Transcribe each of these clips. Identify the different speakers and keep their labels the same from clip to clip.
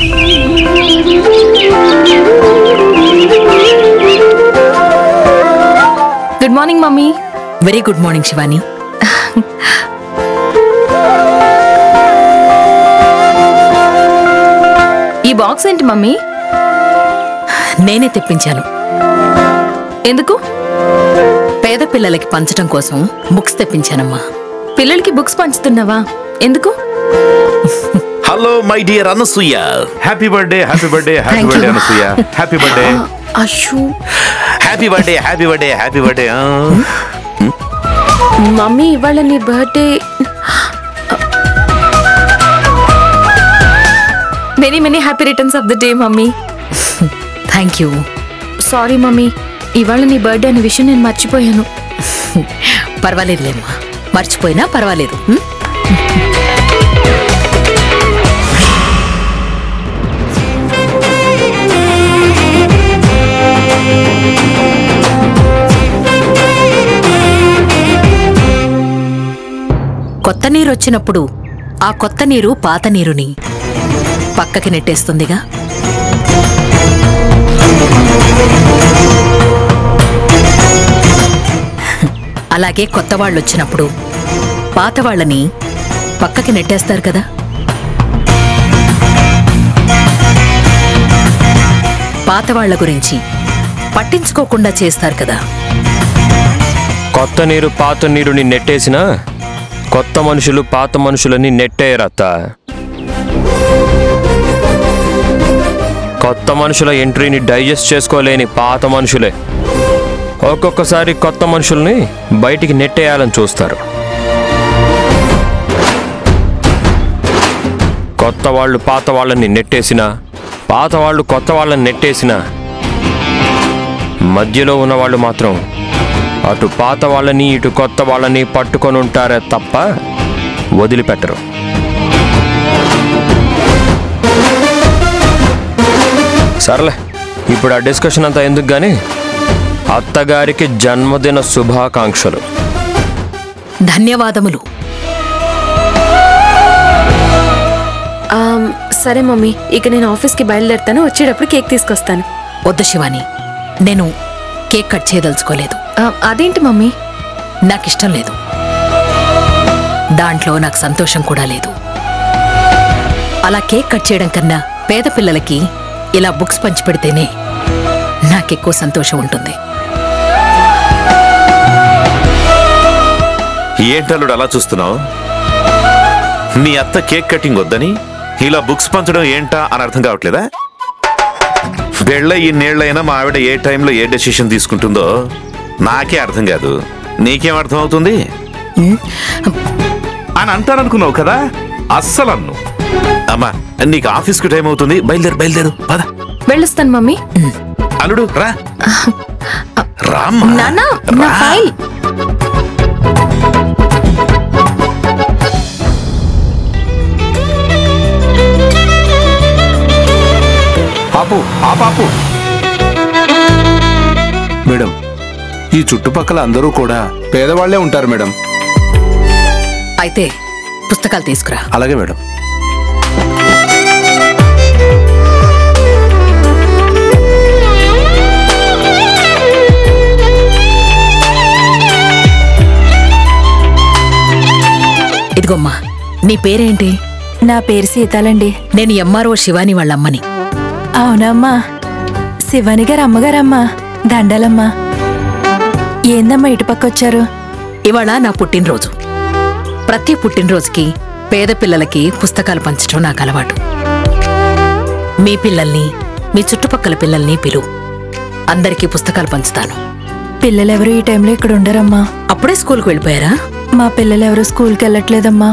Speaker 1: Good morning mummy
Speaker 2: very good morning Shivani
Speaker 1: ఈ box ఏంటి mummy
Speaker 2: నేనే తెప్పించాను
Speaker 1: ఎందుకు
Speaker 2: పేద పిల్లలకి పంచడం కోసం బుక్స్ తెప్పించానమ్మా
Speaker 1: పిల్లలకి బుక్స్ పంచుతున్నావా ఎందుకు
Speaker 3: hello my dear Anasuya happy birthday happy birthday happy
Speaker 2: Thank
Speaker 3: birthday
Speaker 2: you.
Speaker 3: Anasuya happy birthday
Speaker 1: అయ్యో
Speaker 3: happy birthday happy birthday happy birthday
Speaker 1: mummy ఇవాళ నీ birthday many many happy returns of the day mummy
Speaker 2: thank you
Speaker 1: sorry mummy ఇవాళ నీ birthday అనే విషయం నేను మర్చిపోయాను
Speaker 2: పర్వాలేదులేమ్మా మర్చిపోయినా పర్వాలేదు ఉం? కొత్త నీరు వచ్చినప్పుడు ఆ కొత్త నీరు పాత నీరుని పక్కకి నెట్టేస్తుందిగా అలాగే కొత్త వాళ్ళు వచ్చినప్పుడు పాత వాళ్ళని పక్కకి నెట్టేస్తారు కదా పాత వాళ్ళ గురించి పట్టించుకోకుండా చేస్తారు కదా
Speaker 4: కొత్త నీరు పాత నీరుని నెట్టేసినా కొత్త మనుషులు పాత మనుషులని నెట్టేయరత్త కొత్త మనుషుల ఎంట్రీని డైజెస్ట్ చేసుకోలేని పాత మనుషులే ఒక్కొక్కసారి కొత్త మనుషుల్ని బయటికి నెట్టేయాలని చూస్తారు కొత్త వాళ్ళు పాత వాళ్ళని నెట్టేసినా పాత వాళ్ళు కొత్త వాళ్ళని నెట్టేసినా మధ్యలో ఉన్న వాళ్ళు మాత్రం అటు పాత వాళ్ళని ఇటు కొత్త వాళ్ళని పట్టుకొని ఉంటారే తప్ప వదిలిపెట్టరు సర్లే ఇప్పుడు ఆ డిస్కషన్ అంతా ఎందుకు కానీ అత్తగారికి జన్మదిన శుభాకాంక్షలు
Speaker 2: ధన్యవాదములు
Speaker 1: ఆమ్, సరే మమ్మీ ఇక నేను ఆఫీస్కి బయలుదేరుతాను వచ్చేటప్పుడు కేక్ తీసుకొస్తాను
Speaker 2: వద్దు శివాని నేను కేక్ కట్ చేయదలుచుకోలేదు
Speaker 1: ఆ, అదేంటి మమ్మీ
Speaker 2: నాకిష్టం లేదు దాంట్లో నాకు సంతోషం కూడా లేదు అలా కేక్ కట్ చేయడం కన్నా పేద పిల్లలకి ఇలా బుక్స్ పంచిపెడితేనే నాకెక్కువ సంతోషం ఉంటుంది
Speaker 3: ఏంటల్లుడు అలా చూస్తున్నావు నీ అత్త కేక్ కటింగ్ వద్దని ఇలా బుక్స్ పంచడం ఏంటా అని అర్థం కావట్లేదా పెళ్ళ ఈ నేళ్లైనా మా ఆవిడ ఏ టైంలో ఏ డెసిషన్ తీసుకుంటుందో నాకే అర్థం కాదు నీకేం అర్థం అవుతుంది అని అంటాననుకున్నావు కదా అస్సలు అన్ను అమ్మా నీకు ఆఫీస్కి టైం అవుతుంది బయలుదేరు బయలుదేరు పద
Speaker 1: వెళ్ళొస్తాను మమ్మీ
Speaker 3: అల్లుడు రా రామ్మా
Speaker 1: నానా నా
Speaker 3: రా.
Speaker 1: ఫైల్
Speaker 5: ఆపు ఆపాపు మేడం ఈ చుట్టుపక్కల అందరూ కూడా పేదవాళ్లే ఉంటారు మేడం
Speaker 2: అయితే పుస్తకాలు తీసుకురా
Speaker 5: అలాగే మేడం
Speaker 2: ఇదిగోమ్మా నీ పేరేంటి
Speaker 6: నా పేరు సీతాలండి
Speaker 2: నేను ఎంఆర్ఓ శివాని వాళ్ళ అమ్మని
Speaker 6: అవునమ్మా శివాని గారు అమ్మగారమ్మా దండాలమ్మా ఏందమ్మా ఇటుపక్క వచ్చారు
Speaker 2: ఇవాళ నా పుట్టినరోజు ప్రతి పుట్టినరోజుకి పేద పిల్లలకి పుస్తకాలు పంచడం నాకు అలవాటు మీ పిల్లల్ని మీ చుట్టుపక్కల పిల్లల్ని పిలువు అందరికీ పుస్తకాలు పంచుతాను
Speaker 6: పిల్లలెవరు ఈ టైంలో ఇక్కడ ఉండరమ్మా
Speaker 2: అప్పుడే స్కూల్కి వెళ్ళిపోయారా
Speaker 6: మా పిల్లలెవరు స్కూల్కి వెళ్ళట్లేదమ్మా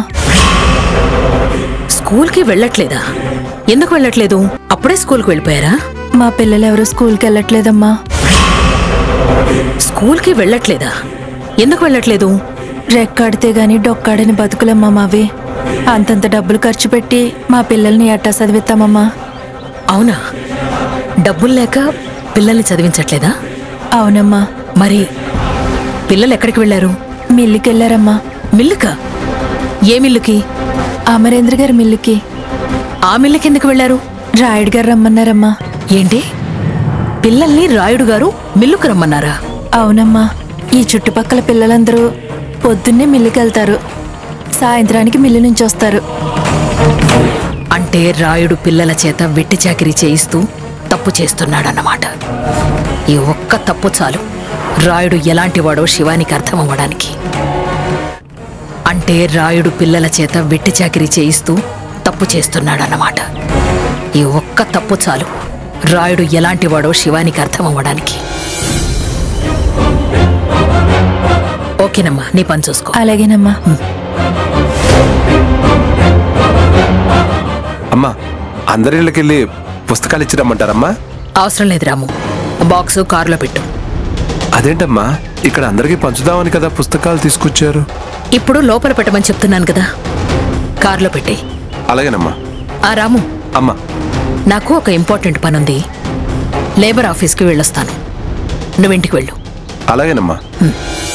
Speaker 2: స్కూల్కి వెళ్ళట్లేదా ఎందుకు వెళ్ళట్లేదు అప్పుడే స్కూల్కి వెళ్ళిపోయారా
Speaker 6: మా పిల్లలెవరు స్కూల్కి వెళ్ళట్లేదమ్మా
Speaker 2: స్కూల్కి వెళ్ళట్లేదా ఎందుకు వెళ్ళట్లేదు
Speaker 6: రెక్కాడితే గాని డొక్కాడని బతుకులమ్మా మావి అంతంత డబ్బులు ఖర్చు పెట్టి మా పిల్లల్ని ఎట్టా చదివిస్తామమ్మా
Speaker 2: అవునా డబ్బులు లేక పిల్లల్ని చదివించట్లేదా
Speaker 6: అవునమ్మా
Speaker 2: మరి పిల్లలు ఎక్కడికి వెళ్ళారు
Speaker 6: మిల్లుకి వెళ్ళారమ్మా
Speaker 2: మిల్లుకా ఏ మిల్లుకి
Speaker 6: అమరేంద్ర గారి మిల్లుకి
Speaker 2: ఆ మిల్లుకి ఎందుకు వెళ్ళారు
Speaker 6: రాయుడు గారు రమ్మన్నారమ్మా
Speaker 2: ఏంటి పిల్లల్ని రాయుడు గారు మిల్లుకు రమ్మన్నారా
Speaker 6: అవునమ్మా ఈ చుట్టుపక్కల పిల్లలందరూ పొద్దున్నే మిల్లుకెళ్తారు సాయంత్రానికి మిల్లు నుంచి వస్తారు
Speaker 2: అంటే రాయుడు పిల్లల చేత వెట్టి చాకిరీ చేయిస్తూ తప్పు చేస్తున్నాడన్నమాట ఈ ఒక్క తప్పు చాలు రాయుడు ఎలాంటివాడో శివానికి అర్థం అవ్వడానికి అంటే రాయుడు పిల్లల చేత వెట్టి చాకిరీ చేయిస్తూ తప్పు చేస్తున్నాడన్నమాట ఈ ఒక్క తప్పు చాలు రాయుడు ఎలాంటివాడో శివానికి అర్థం అవ్వడానికి ఓకేనమ్మా నీ పని చూసుకో
Speaker 6: అలాగేనమ్మా
Speaker 5: అమ్మా అందరి ఇళ్ళకెళ్ళి పుస్తకాలు ఇచ్చి రమ్మంటారమ్మా
Speaker 2: అవసరం లేదు రాము బాక్సు కారులో పెట్టు
Speaker 5: అదేంటమ్మా ఇక్కడ అందరికీ పంచుదామని కదా పుస్తకాలు తీసుకొచ్చారు
Speaker 2: ఇప్పుడు లోపల పెట్టమని చెప్తున్నాను కదా కారులో పెట్టే
Speaker 5: అలాగేనమ్మా
Speaker 2: ఆ రాము
Speaker 5: అమ్మా
Speaker 2: నాకు ఒక ఇంపార్టెంట్ పనుంది లేబర్ ఆఫీస్కి వెళ్ళొస్తాను నువ్వింటికి వెళ్ళు
Speaker 5: అలాగేనమ్మా
Speaker 2: హ్మ్.